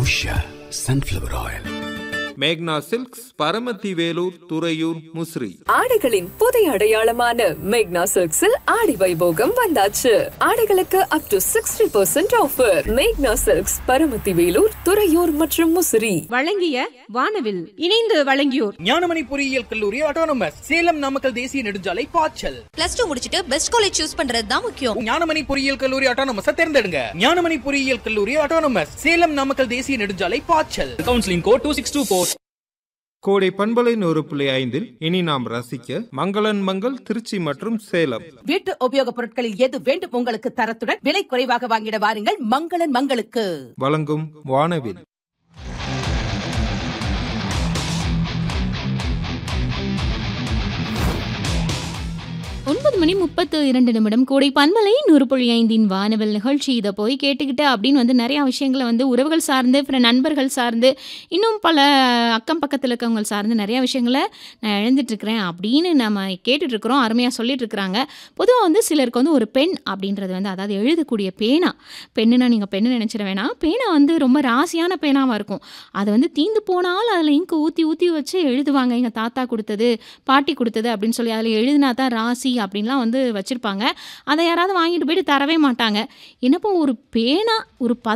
Usha sunflower oil மேக்னா silks Paramathi Velur Thuraiyur Musiri ஆடைகளின் புதிய அடையாளமான மேக்னா சில்க்ஸில் ஆடி வைபோகம் வந்தாச்சு ஆடைகளுக்கு up to sixty percent offer மேக்னா சில்க்ஸ் பரமத்தி வேலூர் துறையூர் மற்றும் முசிறி வழங்கிய வானவில் இணைந்து வழங்கியோர் ஞானமணி பொறியியல் கல்லூரி ஆட்டோனமஸ் சேலம் நாமக்கல் தேசிய நெடுஞ்சாலை பாய்ச்சல் பிளஸ் டூ முடிச்சிட்டு பெஸ்ட் காலேஜ் சூஸ் பண்றது தான் முக்கியம் ஞானமணி பொறியியல் கல்லூரி ஆட்டோனமஸ் தேர்ந்தெடுங்க ஞானமணி பொறியியல் கல்லூரி ஆட்டோனமஸ் சேலம் நாமக்கல் தேசிய நெடுஞ்சாலை பாய்ச்சல் counselling code two six two four கோடை பண்பலை நூறு புள்ளி ஐந்தில் இனி நாம் ரசிக்க மங்களன் மங்கள் திருச்சி மற்றும் சேலம் வீட்டு உபயோகப் பொருட்களில் எது வேண்டும் உங்களுக்கு தரத்துடன் விலை குறைவாக வாங்கிட வாருங்கள் மங்களன் மங்களுக்கு வழங்கும் வானவில் ஒன்பது மணி முப்பத்து இரண்டு நிமிடம் கோடை பண்பலை நூறு புள்ளி ஐந்தின் வானவல் நிகழ்ச்சி இதை போய் கேட்டுக்கிட்டு அப்படின்னு வந்து நிறையா விஷயங்களை வந்து உறவுகள் சார்ந்து அப்புறம் நண்பர்கள் சார்ந்து இன்னும் பல அக்கம் பக்கத்தில் இருக்கவங்க சார்ந்து நிறையா விஷயங்களை நான் இழந்துட்டுருக்கிறேன் அப்படின்னு நம்ம கேட்டுட்ருக்குறோம் அருமையாக சொல்லிட்டு இருக்கிறாங்க பொதுவாக வந்து சிலருக்கு வந்து ஒரு பெண் அப்படின்றது வந்து அதாவது எழுதக்கூடிய பேனா பெண்ணுனா நீங்கள் பெண்ணு நினச்சிட வேணாம் பேனா வந்து ரொம்ப ராசியான பேனாவாக இருக்கும் அது வந்து தீந்து போனாலும் அதில் இங்கு ஊற்றி ஊற்றி வச்சு எழுதுவாங்க எங்கள் தாத்தா கொடுத்தது பாட்டி கொடுத்தது அப்படின்னு சொல்லி அதில் எழுதினா தான் ராசி அப்படின்லாம் வந்து வச்சுருப்பாங்க அதை யாராவது வாங்கிட்டு போயிட்டு தரவே மாட்டாங்க என்னப்போ ஒரு பேனா ஒரு பத்து